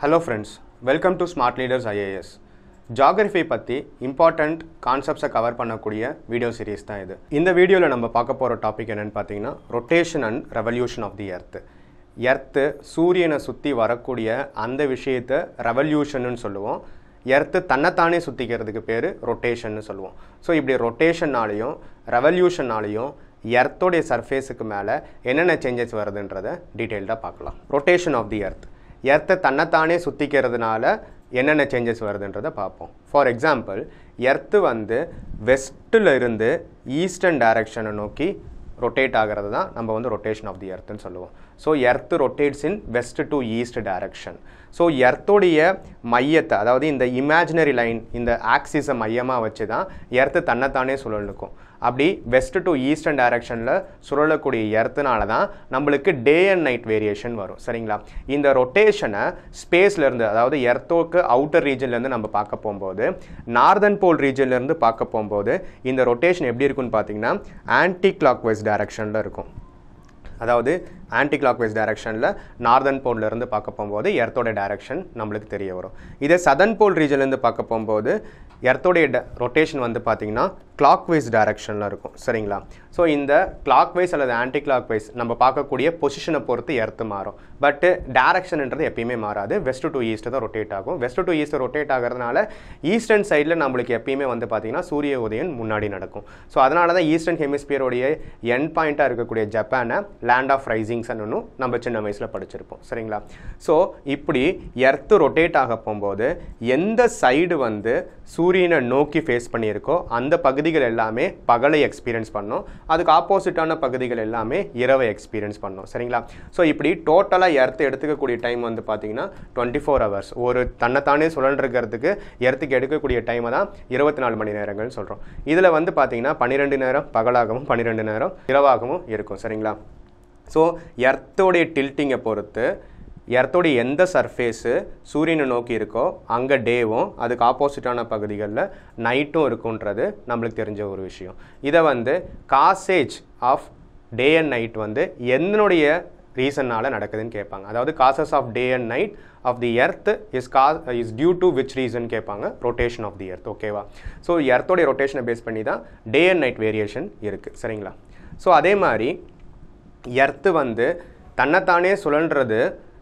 hello friends welcome to smart leaders IAS geography பற்றி important கான்செப்ட்ஸை cover பண்ணக்கூடிய video series தான் இது இந்த வீடியோவில் நம்ம பார்க்க போகிற டாபிக் என்னென்னு பார்த்தீங்கன்னா rotation and revolution of the earth earth சூரியனை சுற்றி வரக்கூடிய அந்த விஷயத்தை ரெவல்யூஷன்னு சொல்லுவோம் எர்த்து தன்னைத்தானே சுற்றிக்கிறதுக்கு பேர் ரொட்டேஷன்னு சொல்லுவோம் ஸோ இப்படி ரொட்டேஷன்னாலையும் ரெவல்யூஷன்னாலையும் எர்த்தோடைய சர்ஃபேஸுக்கு மேலே என்னென்ன சேஞ்சஸ் வருதுன்றதை டீட்டெயில்டாக பார்க்கலாம் ரொட்டேஷன் ஆஃப் தி எர்த் எர்த்தை தன்னைத்தானே சுற்றிக்கிறதுனால என்னென்ன சேஞ்சஸ் வருதுன்றதை பார்ப்போம் ஃபார் எக்ஸாம்பிள் எர்த்து வந்து வெஸ்ட்டில் இருந்து ஈஸ்டர்ன் டைரக்ஷனை நோக்கி ரொட்டேட் ஆகிறது தான் நம்ம வந்து ரொட்டேஷன் ஆஃப் தி எர்த்துன்னு சொல்லுவோம் so earth rotates in west to east direction so எர்த்தோடைய மையத்தை அதாவது இந்த இமேஜினரி லைன் இந்த ஆக்சிஸை மையமாக வச்சு தான் எர்த்து தன்னைத்தானே சுழலுக்கும் அப்படி வெஸ்ட் டு ஈஸ்டர்ன் டைரக்ஷனில் சுழலக்கூடிய எர்த்துனால தான் நம்மளுக்கு டே அண்ட் நைட் வேரியேஷன் வரும் சரிங்களா இந்த ரொட்டேஷனை ஸ்பேஸ்லேருந்து அதாவது எர்த்தோக்கு அவுட்டர் ரீஜன்லேருந்து நம்ம பார்க்க போகும்போது நார்தன் போல் ரீஜன்லேருந்து பார்க்க போகும்போது இந்த ரொட்டேஷன் எப்படி இருக்குன்னு பார்த்தீங்கன்னா ஆன்டி கிளாக் வைஸ் டைரக்ஷனில் இருக்கும் அதாவது ஆன்டி கிளாக் வைஸ் டைரக்ஷனில் நார்தன் போல்லேருந்து பார்க்க போகும்போது எர்த்தோட டைரக்ஷன் நம்மளுக்கு தெரிய வரும் இதே சதன் போல் ரீஜன்லேருந்து பார்க்க போகும்போது எர்த்தோடைய ரொட்டேஷன் வந்து பார்த்திங்கன்னா கிளாக் வைஸ் டைரக்ஷனில் இருக்கும் சரிங்களா ஸோ இந்த கிளாக் வைஸ் அல்லது ஆன்டி கிளாக் வைஸ் நம்ம பார்க்கக்கூடிய பொசிஷனை பொறுத்து எர்த்து மாறும் பட்டு டேரக்ஷன்ன்றது எப்பயுமே மாறாது வெஸ்ட் டு ஈஸ்ட் தான் ரொட்டேட் ஆகும் வெஸ்ட் டு ஈஸ்ட் ரொட்டேட் ஆகிறதுனால ஈஸ்டர்ன் சைடில் நம்மளுக்கு எப்பயுமே வந்து பார்த்திங்கன்னா சூரிய உதயம் முன்னாடி நடக்கும் ஸோ அதனால தான் ஈஸ்டர்ன் ஹெமிஸ்பியருடைய என் பாயிண்ட்டாக இருக்கக்கூடிய ஜப்பானை லேண்ட் ஆஃப் ரைசிங்ஸ்னு நம்ம சின்ன வயசில் படிச்சிருப்போம் சரிங்களா ஸோ இப்படி எர்த்து ரொட்டேட் ஆக போகும்போது எந்த சைடு வந்து சூரியனை நோக்கி ஃபேஸ் பண்ணியிருக்கோ அந்த பகுதிகள் எல்லாமே பகலை எக்ஸ்பீரியன்ஸ் பண்ணோம் அதுக்கு ஆப்போசிட்டான பகுதிகள் எல்லாமே இரவை எக்ஸ்பீரியன்ஸ் பண்ணோம் சரிங்களா ஸோ இப்படி டோட்டலாக எர்த்து எடுத்துக்கக்கூடிய டைம் வந்து பார்த்தீங்கன்னா டுவெண்ட்டி ஃபோர் ஹவர்ஸ் ஒரு தன்னைத்தானே சுழன்றிருக்கிறதுக்கு எர்த்துக்கு எடுக்கக்கூடிய டைமை தான் இருபத்தி நாலு மணி நேரங்கள்னு சொல்கிறோம் இதில் வந்து பார்த்தீங்கன்னா பன்னிரெண்டு நேரம் பகலாகவும் பன்னிரெண்டு நேரம் இரவாகவும் இருக்கும் சரிங்களா ஸோ எர்த்தோடைய டில்ட்டிங்கை பொறுத்து எர்த்தோடைய எந்த சர்ஃபேஸு சூரியனை நோக்கி இருக்கோ அங்கே டேவும் அதுக்கு ஆப்போசிட்டான பகுதிகளில் நைட்டும் இருக்குன்றது நம்மளுக்கு தெரிஞ்ச ஒரு விஷயம் இதை வந்து causes of day and night வந்து என்னுடைய ரீசன்னால் நடக்குதுன்னு கேட்பாங்க அதாவது causes of day and night of the earth is cause is due to which reason கேட்பாங்க ரொட்டேஷன் ஆஃப் தி எர்த் ஓகேவா ஸோ எர்த்தோடைய ரொட்டேஷனை பேஸ் பண்ணி தான் டே அண்ட் நைட் வேரியேஷன் இருக்குது சரிங்களா ஸோ அதே மாதிரி எர்த்து வந்து தன்னைத்தானே சுழன்றது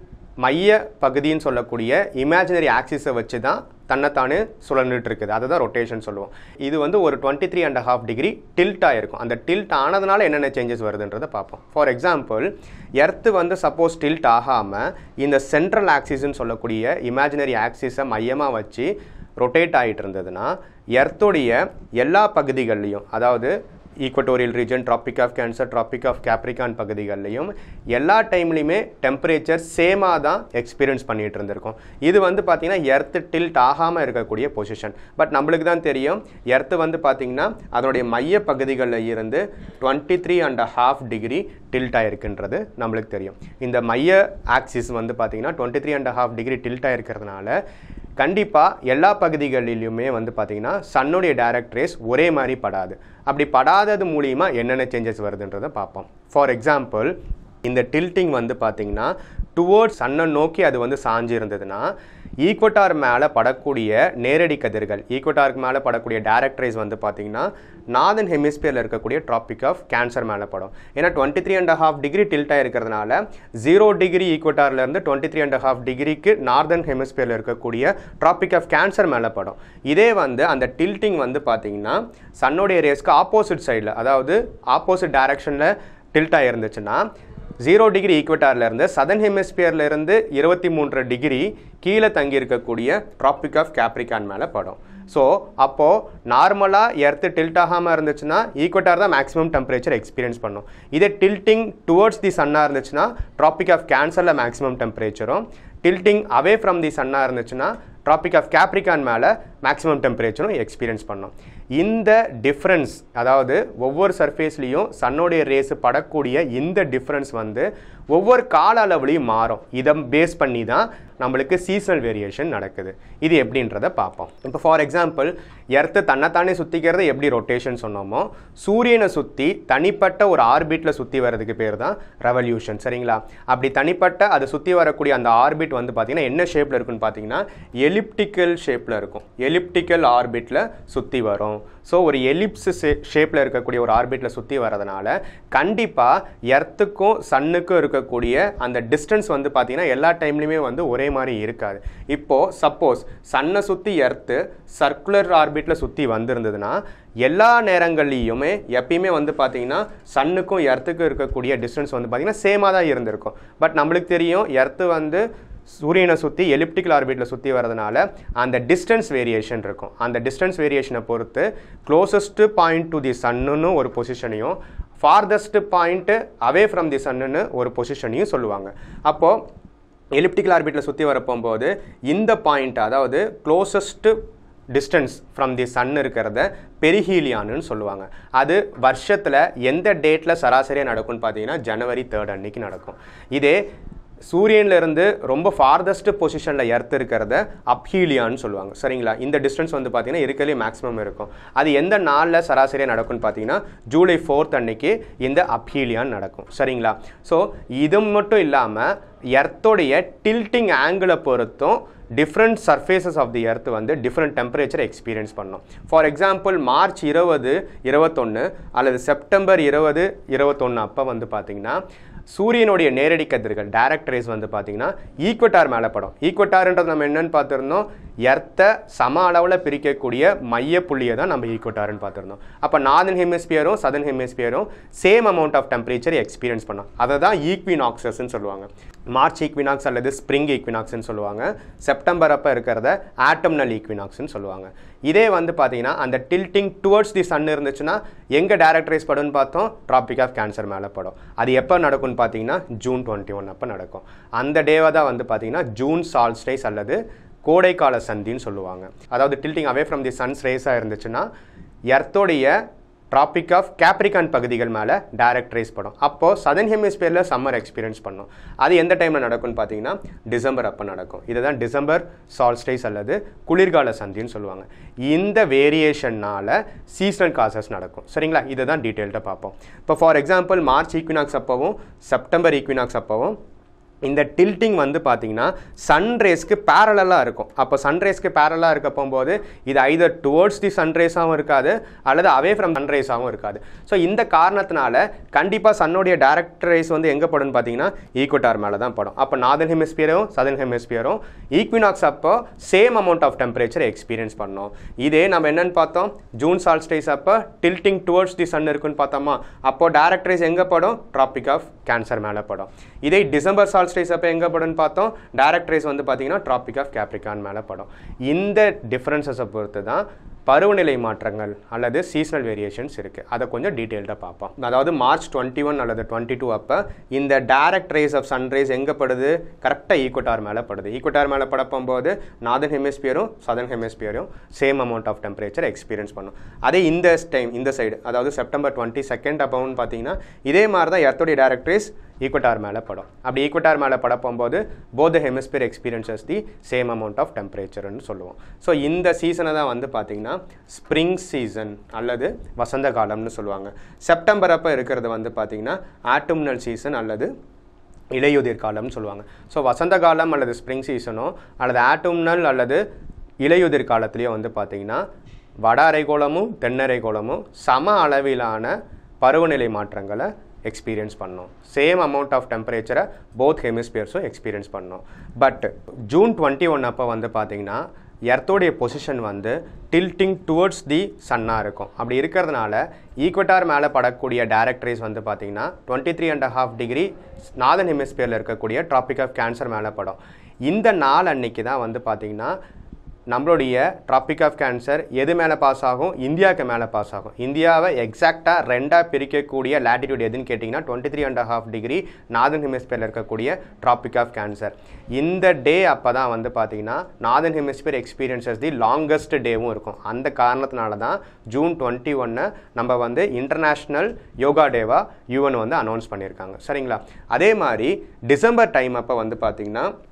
மைய பகுதின்னு சொல்லக்கூடிய இமேஜினரி ஆக்சிஸை வச்சு தான் தன்னைத்தானே சுழன்றுட்டு இருக்குது அதை தான் ரொட்டேஷன் சொல்லுவோம் இது வந்து ஒரு twenty three and half degree tilt ஆகிருக்கும் அந்த டில்ட் ஆனதுனால என்னென்ன சேஞ்சஸ் வருதுன்றதை பார்ப்போம் ஃபார் எக்ஸாம்பிள் எர்த்து வந்து சப்போஸ் டில்ட் ஆகாமல் இந்த சென்ட்ரல் ஆக்சிஸ்ன்னு சொல்லக்கூடிய இமேஜினரி ஆக்சிஸை மையமாக வச்சு ரொட்டேட் ஆகிட்டு இருந்ததுன்னா எர்த்தோடைய எல்லா பகுதிகள்லையும் அதாவது equatorial region tropic of cancer tropic of capricorn பகுதிகள்லையும் எல்லா டைம்லையுமே டெம்பரேச்சர் சேமாக தான் எக்ஸ்பீரியன்ஸ் பண்ணிகிட்டு இருந்திருக்கும் இது வந்து பார்த்திங்கன்னா எர்த்து டில்ட் ஆகாமல் இருக்கக்கூடிய பொசிஷன் பட் நம்மளுக்கு தான் தெரியும் எர்த்து வந்து பார்த்திங்கன்னா அதனுடைய மைய பகுதிகளில் இருந்து twenty three and half degree tilt ஆகிருக்குன்றது நம்மளுக்கு தெரியும் இந்த மைய ஆக்சிஸ் வந்து பார்த்திங்கன்னா twenty three and half degree tilt ஆகிருக்கிறதுனால கண்டிப்பாக எல்லா பகுதிகளிலுமே வந்து பார்த்திங்கன்னா சன்னுடைய டைரக்ட் ரேஸ் ஒரே மாதிரி படாது அப்படி படாதது மூலிமா என்னென்ன சேஞ்சஸ் வருதுன்றதை பார்ப்போம் ஃபார் எக்ஸாம்பிள் இந்த டில்ட்டிங் வந்து பார்த்திங்கன்னா டுவோர்ட்ஸ் சன்னை நோக்கி அது வந்து சாஞ்சு இருந்ததுன்னா ஈக்குவட்டார் மேலே படக்கூடிய நேரடி கதிர்கள் ஈக்குவட்டாருக்கு மேலே படக்கூடிய டைரக்ட் ரேஸ் வந்து பார்த்திங்கன்னா நார்தன் ஹெமிஸ்பியரில் இருக்கக்கூடிய ட்ராபிக் ஆஃப் கேன்சர் மேலே படும் ஏன்னா twenty three and half degree டில்ட்டாக இருக்கிறதுனால ஜீரோ டிகிரி ஈக்குவட்டார்லேருந்து டுவெண்ட்டி த்ரீ அண்ட் ஹாஃப் டிகிரிக்கு நார்தன் ஹெமிஸ்பியரில் இருக்கக்கூடிய ட்ராபிக் ஆஃப் கேன்சர் மேலே படும் இதே வந்து அந்த டில்ட்டிங் வந்து பார்த்திங்கன்னா சன்னுடைய ரேஸ்க்கு ஆப்போசிட் சைடில் அதாவது ஆப்போசிட் டைரக்ஷனில் டில்ட்டாக இருந்துச்சுன்னா ஜீரோ டிகிரி ஈக்குவட்டார்லேருந்து சதன் ஹெமிஸ்பியர்லேருந்து இருபத்தி மூன்று டிகிரி கீழே தங்கி இருக்கக்கூடிய ட்ராபிக் ஆஃப் கேப்ரிகான் மேலே படும் ஸோ அப்போது நார்மலாக எர்த்து டில்ட் ஆகாமல் இருந்துச்சுன்னா ஈக்குவட்டார் தான் மேக்ஸிமம் டெம்பரேச்சர் எக்ஸ்பீரியன்ஸ் பண்ணும் இதே டில்ட்டிங் டுவர்ட்ஸ் தி சன்னாக இருந்துச்சுன்னா ட்ராபிக் ஆஃப் கேன்சரில் மேக்ஸிமம் டெம்பரேச்சரும் டில்ட்டிங் அவே ஃப்ரம் தி சன்னாக இருந்துச்சுன்னா ட்ராபிக் ஆஃப் கேப்ரிகான் மேலே மேக்ஸிமம் டெம்பரேச்சரும் எக்ஸ்பீரியன்ஸ் பண்ணோம் இந்த டிஃப்ரென்ஸ் அதாவது ஒவ்வொரு சர்ஃபேஸ்லேயும் சன்னோடைய ரேஸு படக்கூடிய இந்த டிஃப்ரென்ஸ் வந்து ஒவ்வொரு கால அளவுலையும் மாறும் இதை பேஸ் பண்ணி தான் நம்மளுக்கு சீசனல் வேரியேஷன் நடக்குது இது எப்படின்றத பார்ப்போம் இப்போ ஃபார் எக்ஸாம்பிள் எர்த்து தன்னைத்தானே சுற்றிக்கிறது எப்படி ரொட்டேஷன் சொன்னோமோ சூரியனை சுற்றி தனிப்பட்ட ஒரு ஆர்பிட்டில் சுற்றி வர்றதுக்கு பேர் தான் ரெவல்யூஷன் சரிங்களா அப்படி தனிப்பட்ட அதை சுற்றி வரக்கூடிய அந்த ஆர்பிட் வந்து பார்த்தீங்கன்னா என்ன ஷேப்பில் இருக்குன்னு பார்த்தீங்கன்னா எலிப்டிக்கல் ஷேப்பில் இருக்கும் எலிப்டிக்கல் ஆர்பிட்டில் சுற்றி வரும் ஸோ ஒரு எலிப்ஸ் ஷேப்பில் இருக்கக்கூடிய ஒரு ஆர்பிட்டில் சுற்றி வரதுனால கண்டிப்பாக எர்த்துக்கும் சன்னுக்கும் இருக்கக்கூடிய அந்த டிஸ்டன்ஸ் வந்து பார்த்தீங்கன்னா எல்லா டைம்லையுமே வந்து ஒரே மாதிரி இருக்காது இப்போது சப்போஸ் சன்னை சுற்றி எர்த்து சர்க்குலர் ஆர்பிட்டில் சுற்றி வந்திருந்ததுன்னா எல்லா நேரங்கள்லையுமே எப்பயுமே வந்து பார்த்தீங்கன்னா சன்னுக்கும் எர்த்துக்கும் இருக்கக்கூடிய டிஸ்டன்ஸ் வந்து பார்த்தீங்கன்னா சேமாக தான் இருந்திருக்கும் பட் நம்மளுக்கு தெரியும் எர்த்து வந்து சூரியனை சுற்றி எலிப்டிக்கல் ஆர்பிட்டில் சுற்றி வரதுனால அந்த டிஸ்டன்ஸ் வேரியேஷன் இருக்கும் அந்த டிஸ்டன்ஸ் வேரியேஷனை பொறுத்து க்ளோசஸ்ட் பாயிண்ட் டு தி சன்னுன்னு ஒரு பொசிஷனையும் farthest point away from the சன்னுன்னு ஒரு பொசிஷனையும் சொல்லுவாங்க அப்போது எலிப்டிக்கல் ஆர்பிட்டில் சுற்றி வர போகும்போது இந்த பாயிண்ட் அதாவது closest distance from the sun இருக்கிறத பெரிஹீலியான்னு சொல்லுவாங்க அது வருஷத்தில் எந்த டேட்டில் சராசரியாக நடக்கும்னு பார்த்தீங்கன்னா ஜனவரி தேர்ட் அன்னைக்கு நடக்கும் இதே சூரியன்ல இருந்து ரொம்ப ஃபார்தஸ்ட் பொசிஷனில் எர்த் இருக்கிறத அப்ஹீலியான்னு சொல்லுவாங்க சரிங்களா இந்த டிஸ்டன்ஸ் வந்து பார்த்தீங்கன்னா இருக்கலே மேக்ஸிமம் இருக்கும் அது எந்த நாளில் சராசரியாக நடக்கும்னு பார்த்தீங்கன்னா ஜூலை ஃபோர்த் அன்னைக்கு இந்த அப்ஹீலியான் நடக்கும் சரிங்களா ஸோ இது மட்டும் இல்லாமல் எர்த்தோடைய டில்ட்டிங் ஆங்கிளை பொறுத்தும் different surfaces of the earth வந்து டிஃப்ரெண்ட் டெம்பரேச்சர் எக்ஸ்பீரியன்ஸ் பண்ணோம் ஃபார் எக்ஸாம்பிள் மார்ச் இருபது இருபத்தொன்று அல்லது செப்டம்பர் இருபது இருபத்தொன்று அப்போ வந்து பார்த்தீங்கன்னா சூரியனுடைய நேரடி கதிர்கள் டைரக்ட் ரேஸ் வந்து பார்த்தீங்கன்னா ஈக்வட்டார் மேலே படம் ஈக்வட்டார்ன்றது நம்ம என்னன்னு பார்த்துருந்தோம் எர்த்தை சம அளவில் பிரிக்கக்கூடிய மைய புள்ளியை தான் நம்ம ஈக்வட்டார்னு பார்த்துருந்தோம் அப்போ நார்தன் ஹெமிஸ்பியரும் சதன் ஹெமிஸ்பியரும் same amount of temperature experience பண்ணோம் அதை தான் ஈக்வினாக்சஸ்ன்னு சொல்லுவாங்க மார்ச் ஈக்வினாக்ஸ் அல்லது ஸ்ப்ரிங் ஈக்வினாக்ஸ்னு சொல்லுவாங்க செப்டம்பர் அப்போ இருக்கிறத ஆட்டம்னல் ஈக்வினாக்ஸ்னு சொல்லுவாங்க இதே வந்து பார்த்தீங்கன்னா அந்த டில்ட்டிங் டுவர்ட்ஸ் தி சன் இருந்துச்சுன்னா எங்கே டைரக்ட் ரேஸ் படும்னு பார்த்தோம் ட்ராபிக் ஆஃப் கேன்சர் மேலே படும் அது எப்போ நடக்கும்னு பார்த்தீங்கன்னா ஜூன் டுவெண்ட்டி ஒன் அப்போ நடக்கும் அந்த டேவை தான் வந்து பார்த்தீங்கன்னா ஜூன் சால்ஸ்டைஸ் அல்லது கோடைக்கால சந்தின்னு சொல்லுவாங்க அதாவது tilting away from the sun's ரேஸாக இருந்துச்சுன்னா எர்த்தோடைய ட்ராபிக் ஆஃப் கேப்ரிகான் பகுதிகள் மேலே டைரக்ட் ரேஸ் படும் அப்போது சதன் ஹெமிஸ்பியரில் சம்மர் எக்ஸ்பீரியன்ஸ் பண்ணும் அது எந்த டைமில் நடக்கும்னு பார்த்தீங்கன்னா டிசம்பர் அப்போ நடக்கும் இதுதான் டிசம்பர் சால்ஸ்டைஸ் அல்லது குளிர்கால சந்தின்னு சொல்லுவாங்க இந்த வேரியேஷன்னால் சீசனல் காசஸ் நடக்கும் சரிங்களா இதை தான் டீட்டெயில்டாக பார்ப்போம் இப்போ ஃபார் எக்ஸாம்பிள் மார்ச் ஈக்வினாக்ஸ் அப்போவும் செப்டம்பர் ஈக்வினாக்ஸ் அப்போவும் இந்த டில்ட்டிங் வந்து பார்த்தீங்கன்னா சன்ரேஸ்க்கு பேரலாக இருக்கும் அப்போ சன்ரேஸ்க்கு பேரலாக இருக்க போகும்போது இது ஐதர் டுவோர்ட்ஸ் தி சன்ரேஸாகவும் இருக்காது அல்லது அவே ஃப்ரம் சன்ரேஸாகவும் இருக்காது ஸோ இந்த காரணத்தினால கண்டிப்பாக சன்னுடைய டைரக்ட் ரேஸ் வந்து எங்கே படும்னு பார்த்தீங்கன்னா ஈக்குவட்டார் மேலே தான் படும் அப்போ நார்தன் ஹெமிஸ்பியரும் சதன் ஹெமிஸ்பியரும் ஈக்வினாக்ஸ் அப்போ same amount of temperature experience பண்ணோம் இதே நம்ம என்னன்னு பார்த்தோம் ஜூன் சால்ஸ்டைஸ் அப்போ டில்ட்டிங் டுவோர்ட்ஸ் தி சன் இருக்குன்னு பார்த்தோமா அப்போ டைரக்ட் ரேஸ் எங்கே படும் ட்ராபிக் ஆஃப் கேன்சர் மேலே படும் இதே டிசம்பர் சால்ஸ்டைஸ் அப்போ எங்கே படும்னு பார்த்தோம் டைரக்ட் ரேஸ் வந்து பார்த்தீங்கன்னா ட்ராபிக் ஆஃப் கேப்ரிகான் மேலே படும் இந்த டிஃப்ரென்சஸை பொறுத்து தான் பருவநிலை மாற்றங்கள் அல்லது சீசனல் வேரியேஷன்ஸ் இருக்குது அதை கொஞ்சம் டீட்டெயில்டாக பார்ப்போம் அதாவது மார்ச் டுவெண்ட்டி ஒன் அல்லது டுவெண்ட்டி டூ அப்போ இந்த டைரக்ட் ரேஸ் ஆஃப் சன்ரைஸ் எங்கே படுது கரெக்டாக ஈக்குவட்டார் மேலே படுது ஈக்குவட்டார் மேலே படப்போம்போது நார்தன் ஹெமிஸ்பியரும் சதன் ஹெமிஸ்பியரும் same amount of temperature experience பண்ணும் அதே இந்த டைம் இந்த சைடு அதாவது செப்டம்பர் டுவெண்ட்டி செகண்ட் அப்போன்னு பார்த்தீங்கன்னா இதே மாதிரி தான் எர்த்தோடைய டைரக்ட் ரேஸ் ஈக்குவட்டார் மேலே படும் அப்படி ஈக்குவட்டார் மேலே பட போகும்போது both hemisphere experiences the same amount of டெம்பரேச்சர்னு சொல்லுவோம் ஸோ இந்த சீசனை தான் வந்து பார்த்தீங்கன்னா ஸ்ப்ரிங் சீசன் அல்லது வசந்த காலம்னு சொல்லுவாங்க செப்டம்பர் அப்போ இருக்கிறது வந்து பார்த்தீங்கன்னா ஆட்டம்னல் சீசன் அல்லது இலையுதிர் காலம்னு சொல்லுவாங்க ஸோ வசந்த காலம் அல்லது ஸ்ப்ரிங் சீசனோ அல்லது ஆட்டம்னல் அல்லது இலையுதிர் காலத்துலேயோ வந்து பார்த்தீங்கன்னா வட அரைக்கோளமும் தென்னரைக்கோளமும் சம அளவிலான பருவநிலை மாற்றங்களை எக்ஸ்பீரியன்ஸ் பண்ணோம் சேம் அமௌண்ட் ஆஃப் டெம்பரேச்சரை போத் ஹெமிஸ்பியர்ஸும் எக்ஸ்பீரியன்ஸ் பண்ணோம் பட் ஜூன் டுவெண்ட்டி ஒன் அப்போ வந்து பார்த்தீங்கன்னா எர்த்தோடைய பொசிஷன் வந்து டில்ட்டிங் டுவர்ட்ஸ் தி சன்னாக இருக்கும் அப்படி இருக்கிறதுனால ஈக்குவட்டார் மேலே படக்கூடிய டைரக்ட் ரேஸ் வந்து பார்த்தீங்கன்னா twenty three and half degree northern ஹெமிஸ்பியரில் இருக்கக்கூடிய ட்ராபிக் ஆஃப் கேன்சர் மேலே படம் இந்த நாள் அன்னைக்கு தான் வந்து பார்த்தீங்கன்னா நம்மளுடைய ட்ராபிக் ஆஃப் கேன்சர் எது மேலே பாஸ் ஆகும் இந்தியாவுக்கு மேலே பாஸ் ஆகும் இந்தியாவை எக்ஸாக்டாக ரெண்டாக பிரிக்கக்கூடிய லேட்டிடியூட் எதுன்னு கேட்டிங்கன்னா twenty three and half degree northern ஹெமிஸ்பியரில் இருக்கக்கூடிய ட்ராபிக் ஆஃப் கேன்சர் இந்த டே அப்போ தான் வந்து பார்த்தீங்கன்னா northern hemisphere experiences the longest டேவும் இருக்கும் அந்த காரணத்தினால தான் ஜூன் டுவெண்ட்டி ஒன்னை நம்ம வந்து இன்டர்நேஷ்னல் யோகா டேவாக யூஎன் வந்து அனௌன்ஸ் பண்ணியிருக்காங்க சரிங்களா அதே மாதிரி டிசம்பர் டைம் அப்போ வந்து பார்த்தீங்கன்னா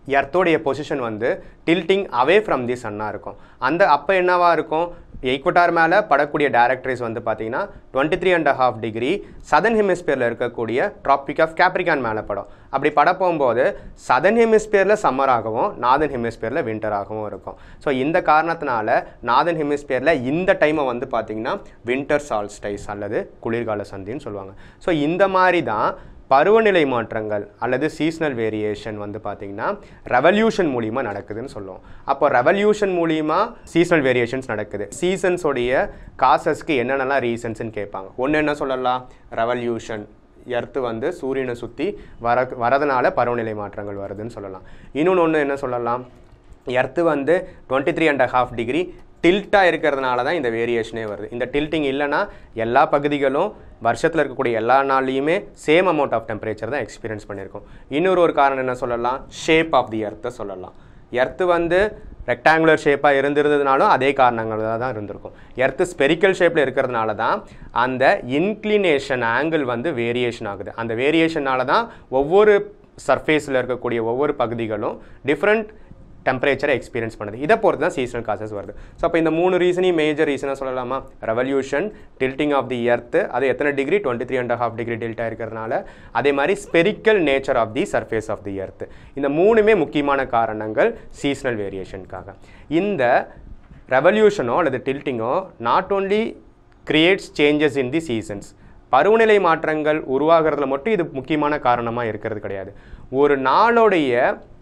எர்த்தோடைய பொசிஷன் வந்து டில்ட்டிங் அவே ஃப்ரம் தி சன்னாக இருக்கும் அந்த அப்போ என்னவா இருக்கும் ஈக்குவட்டார் மேலே படக்கூடிய டைரக்டரிஸ் வந்து பார்த்தீங்கன்னா twenty three and half degree southern ஹெமிஸ்பியரில் இருக்கக்கூடிய ட்ராபிக் ஆஃப் கேப்ரிகான் மேலே படம் அப்படி பட போகும்போது சதன் ஹெமிஸ்பியரில் சம்மராகவும் நாதன் ஹெமிஸ்பியரில் விண்டராகவும் இருக்கும் ஸோ இந்த காரணத்தினால நாதன் ஹெமிஸ்பியரில் இந்த டைமை வந்து பார்த்தீங்கன்னா வின்டர் சால்ஸ்டைஸ் அல்லது குளிர்கால சந்தின்னு சொல்லுவாங்க ஸோ இந்த மாதிரி தான் பருவநிலை மாற்றங்கள் அல்லது சீஸ்னல் வேரியேஷன் வந்து பார்த்தீங்கன்னா ரெவல்யூஷன் மூலியமாக நடக்குதுன்னு சொல்லுவோம் அப்போ ரெவல்யூஷன் மூலியமா சீசனல் வேரியேஷன்ஸ் நடக்குது சீசன்ஸோடைய காசஸ்க்கு என்னென்னலாம் ரீசன்ஸ்னு கேட்பாங்க ஒன்று என்ன சொல்லலாம் ரெவல்யூஷன் எர்த்து வந்து சூரியனை சுற்றி வர வரதுனால பருவநிலை மாற்றங்கள் வருதுன்னு சொல்லலாம் இன்னொன்று ஒன்று என்ன சொல்லலாம் எர்த்து வந்து twenty three and half degree டில்ட்டாக இருக்கிறதுனால தான் இந்த வேரியேஷனே வருது இந்த டில்ட்டிங் இல்லைன்னா எல்லா பகுதிகளும் வருஷத்தில் இருக்கக்கூடிய எல்லா நாள்லையுமே சேம் அமௌண்ட் ஆஃப் டெம்பரேச்சர் தான் எக்ஸ்பீரியன்ஸ் பண்ணியிருக்கோம் இன்னொரு ஒரு காரணம் என்ன சொல்லலாம் ஷேப் ஆஃப் தி எர்த்தை சொல்லலாம் எர்த்து வந்து ரெக்டாங்குலர் ஷேப்பாக இருந்திருந்ததுனாலும் அதே காரணங்கள் தான் இருந்திருக்கும் எர்த்து ஸ்பெரிக்கல் ஷேப்பில் இருக்கிறதுனால தான் அந்த இன்க்ளினேஷன் ஆங்கிள் வந்து வேரியேஷன் ஆகுது அந்த வேரியேஷனால தான் ஒவ்வொரு சர்ஃபேஸில் இருக்கக்கூடிய ஒவ்வொரு பகுதிகளும் டிஃப்ரெண்ட் டெம்பரேச்சரை எக்ஸ்பீரியன்ஸ் பண்ணுது இதை பொறுத்து தான் சீசனல் காசஸ் வருது ஸோ அப்போ இந்த மூணு ரீசனையும் மேஜர் ரீசனாக சொல்லலாமா revolution tilting of the earth அது எத்தனை degree twenty three and half degree டில்ட்டா இருக்கிறதுனால அதே மாதிரி spherical nature of the surface of the earth இந்த மூணுமே முக்கியமான காரணங்கள் சீசனல் வேரியேஷனுக்காக இந்த ரெவல்யூஷனோ அல்லது டில்ட்டிங்கோ not only creates changes in the seasons பருவநிலை மாற்றங்கள் உருவாகிறதுல மட்டும் இது முக்கியமான காரணமாக இருக்கிறது கிடையாது ஒரு நாளுடைய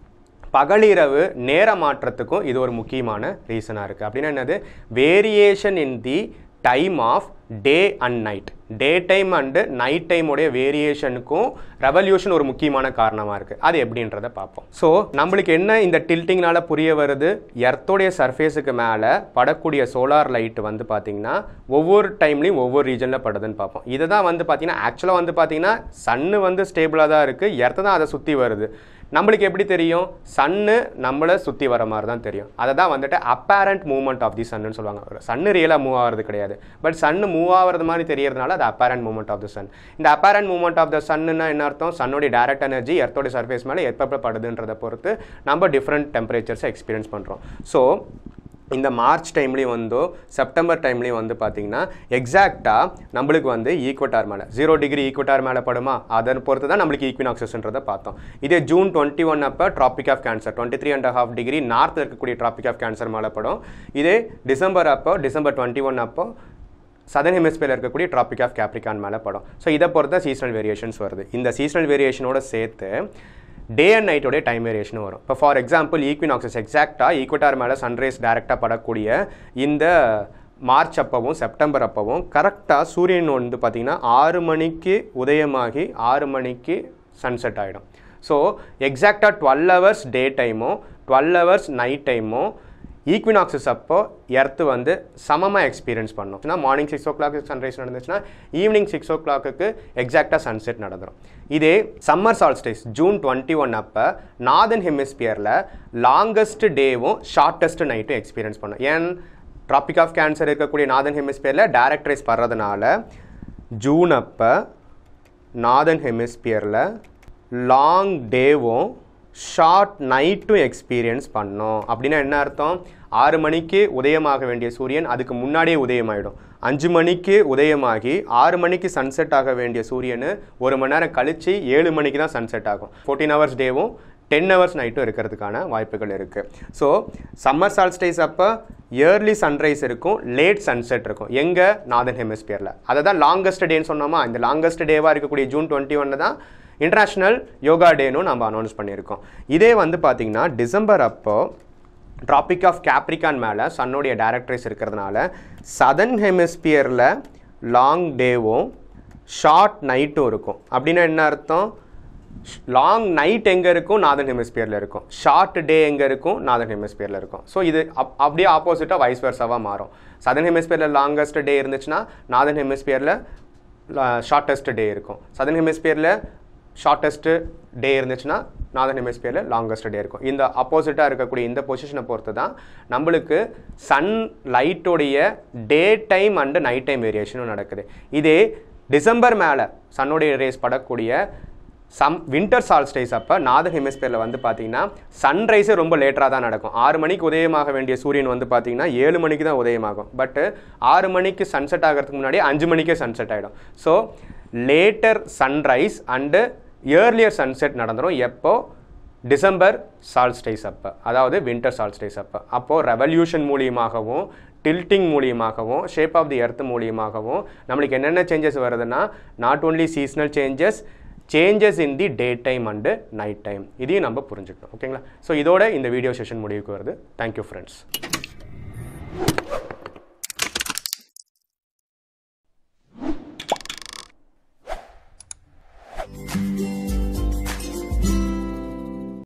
பகலிரவு நேர மாற்றத்துக்கும் இது ஒரு முக்கியமான ரீசனாக இருக்குது அப்படின்னா என்னது variation in the time of day and night day time and night டைமுடைய வேரியேஷனுக்கும் ரெவல்யூஷன் ஒரு முக்கியமான காரணமாக இருக்குது அது எப்படின்றத பார்ப்போம் ஸோ நம்மளுக்கு என்ன இந்த டில்ட்டிங்னால புரிய வருது எர்த்தோடைய சர்ஃபேஸுக்கு மேலே படக்கூடிய சோலார் லைட் வந்து பார்த்திங்கன்னா ஒவ்வொரு டைம்லையும் ஒவ்வொரு ரீஜனில் படுதுன்னு பார்ப்போம் இதை தான் வந்து பார்த்திங்கன்னா ஆக்சுவலாக வந்து பார்த்திங்கன்னா சன்னு வந்து ஸ்டேபிளாக தான் இருக்குது எர்த்து தான் அதை சுற்றி வருது நம்மளுக்கு எப்படி தெரியும் சன்னு நம்மளை சுற்றி வர மாதிரி தான் தெரியும் அதை தான் வந்துட்டு அப்பேரண்ட் மூவ்மெண்ட் ஆஃப் தி சன்னு சொல்லுவாங்க சன்னு ரியலாக மூவ் ஆகிறது கிடையாது பட் சன்னு மூவ் ஆகிறது மாதிரி தெரியறதுனால அது apparent movement of the sun இந்த அப்பேரண்ட் மூவ்மெண்ட் ஆஃப் த சன்னுனா என்ன அர்த்தம் சன்னுடைய டேரக்ட் எனர்ஜி எர்த்தோட சர்ஃபேஸ் மேலே எப்போ படுதுன்றதை பொறுத்து நம்ம டிஃப்ரெண்ட் டெம்பரேச்சர்ஸை எக்ஸ்பீரியன்ஸ் பண்ணுறோம் ஸோ இந்த மார்ச் டைம்லேயும் வந்தோ செப்டம்பர் டைம்லேயும் வந்து பார்த்தீங்கன்னா எக்ஸாக்டாக நம்மளுக்கு வந்து ஈக்குவட்டார் மேலே ஜீரோ டிகிரி ஈக்குவட்டார் மேலே படுமா அதை பொறுத்து தான் நம்மளுக்கு ஈக்வினாக்சஸ்ன்றதை பார்த்தோம் இதே ஜூன் டுவெண்ட்டி ஒன் அப்போ tropic of cancer twenty three and half degree நார்த்தில் இருக்கக்கூடிய ட்ராபிக் ஆஃப் கேன்சர் மேலே படும் இதே டிசம்பர் அப்போ டிசம்பர் டுவெண்ட்டி ஒன் அப்போ சதன் ஹெமிஸ்பியரில் இருக்கக்கூடிய ட்ராபிக் ஆஃப் கேப்ரிகான் மேலே படம் ஸோ இதை பொறுத்து தான் சீசனல் வேரியேஷன்ஸ் வருது இந்த சீசனல் வேரியேஷனோட சேர்த்து டே அண்ட் நைட்டோடைய டைம் வேரியேஷன் வரும் இப்போ ஃபார் எக்ஸாம்பிள் ஈக்வினாக்சஸ் எக்ஸாக்டாக ஈக்குவட்டார் மேலே சன்ரைஸ் டேரெக்டாக படக்கூடிய இந்த மார்ச் அப்பவும் செப்டம்பர் அப்பவும் கரெக்டாக சூரியன் வந்து பார்த்திங்கன்னா ஆறு மணிக்கு உதயமாகி ஆறு மணிக்கு சன்செட் ஆகிடும் ஸோ எக்ஸாக்டாக டுவெல் ஹவர்ஸ் டே டைமும் டுவெல் ஹவர்ஸ் நைட் டைமும் ஈக்வினாக்சஸ் அப்போ எர்த்து வந்து சமமாக எக்ஸ்பீரியன்ஸ் பண்ணும் morning six o'clock sunrise நடந்துச்சுன்னா ஈவினிங் சிக்ஸ் ஓ கிளாக்கு எக்ஸாக்டாக சன்செட் நடந்துடும் இதே summer solstice June twenty one அப்போ நார்தன் ஹெமிஸ்பியரில் லாங்கஸ்ட் டேவும் ஷார்ட்டஸ்ட் நைட்டும் எக்ஸ்பீரியன்ஸ் பண்ணும் ஏன் ட்ராபிக் ஆஃப் கேன்சர் இருக்கக்கூடிய நார்தன் ஹெமிஸ்பியரில் டேரக்ட் ரேஸ் படுறதுனால ஜூன் அப்போ நார்தன் ஹெமிஸ்பியரில் லாங் டேவும் ஷார்ட் நைட்டும் எக்ஸ்பீரியன்ஸ் பண்ணோம் அப்படின்னா என்ன அர்த்தம் ஆறு மணிக்கு உதயமாக வேண்டிய சூரியன் அதுக்கு முன்னாடியே உதயமாயிடும் அஞ்சு மணிக்கு உதயமாகி ஆறு மணிக்கு சன்செட் ஆக வேண்டிய சூரியன் ஒரு மணி நேரம் கழித்து ஏழு மணிக்கு தான் சன்செட் ஆகும் ஃபோர்டீன் ஹவர்ஸ் டேவும் டென் ஹவர்ஸ் நைட்டும் இருக்கிறதுக்கான வாய்ப்புகள் இருக்குது ஸோ சம்மர் சால்ஸ்டைஸ் அப்போ இயர்லி சன்ரைஸ் இருக்கும் லேட் சன்செட் இருக்கும் எங்கே நார்தன் ஹெமிஸ்பியரில் அதை தான் லாங்கஸ்ட் டேன்னு சொன்னோமா இந்த லாங்கஸ்ட் டேவாக இருக்கக்கூடிய ஜூன் டுவெண்ட்டி ஒன்று தான் இன்டர்நேஷ்னல் யோகா டேனும் நம்ம அனௌன்ஸ் பண்ணியிருக்கோம் இதே வந்து பார்த்திங்கன்னா டிசம்பர் அப்போ ட்ராபிக் ஆஃப் கேப்ரிகான் மேலே சன்னுடைய டேரக்டரிஸ் இருக்கிறதுனால சதன் ஹெமிஸ்பியரில் லாங் டேவும் ஷார்ட் நைட்டும் இருக்கும் அப்படின்னா என்ன அர்த்தம் லாங் நைட் எங்கே இருக்கும் நாதன் ஹெமிஸ்பியரில் இருக்கும் ஷார்ட் டே எங்கே இருக்கும் நாதன் ஹெமிஸ்பியரில் இருக்கும் ஸோ இது அப் அப்படியே ஆப்போசிட்டாக வைஸ் வெர்ஸாவாக மாறும் சதன் ஹெமிஸ்பியரில் லாங்கஸ்ட் டே இருந்துச்சுன்னா நாதன் ஹெமிஸ்பியரில் ஷார்ட்டஸ்ட் டே இருக்கும் சதன் ஹெமிஸ்பியரில் ஷார்ட்டஸ்ட்டு டே இருந்துச்சுன்னா நாதன் ஹெமிஸ்பியரில் லாங்கஸ்ட் டே இருக்கும் இந்த ஆப்போசிட்டாக இருக்கக்கூடிய இந்த பொசிஷனை பொறுத்து தான் நம்மளுக்கு சன் லைட்டோடைய day time and night time வேரியேஷனும் நடக்குது இதே டிசம்பர் மேலே சன்னுடைய ரேஸ் படக்கூடிய சம் வின்டர் சால்ஸ்டைஸ் அப்போ நாதர் ஹெமிஸ்பியரில் வந்து பார்த்தீங்கன்னா சன்ரைஸே ரொம்ப லேட்டராக தான் நடக்கும் ஆறு மணிக்கு உதயமாக வேண்டிய சூரியன் வந்து பார்த்தீங்கன்னா ஏழு மணிக்கு தான் உதயமாகும் பட்டு ஆறு மணிக்கு சன்செட் ஆகிறதுக்கு முன்னாடி அஞ்சு மணிக்கே சன்செட் ஆகிடும் so later sunrise and earlier sunset நடந்துடும் எப்போ டிசம்பர் சால்ஸ்டைஸ் அப்போ அதாவது வின்டர் சால்ஸ்டைஸ் அப்போ அப்போது ரெவல்யூஷன் மூலியமாகவும் டில்ட்டிங் மூலியமாகவும் ஷேப் ஆஃப் தி எர்த் மூலியமாகவும் நம்மளுக்கு என்னென்ன சேஞ்சஸ் வருதுன்னா not only seasonal changes changes in the day time and night time இதையும் நம்ம புரிஞ்சுக்கணும் ஓகேங்களா ஸோ இதோட இந்த வீடியோ செஷன் முடிவுக்கு வருது தேங்க்யூ ஃப்ரெண்ட்ஸ்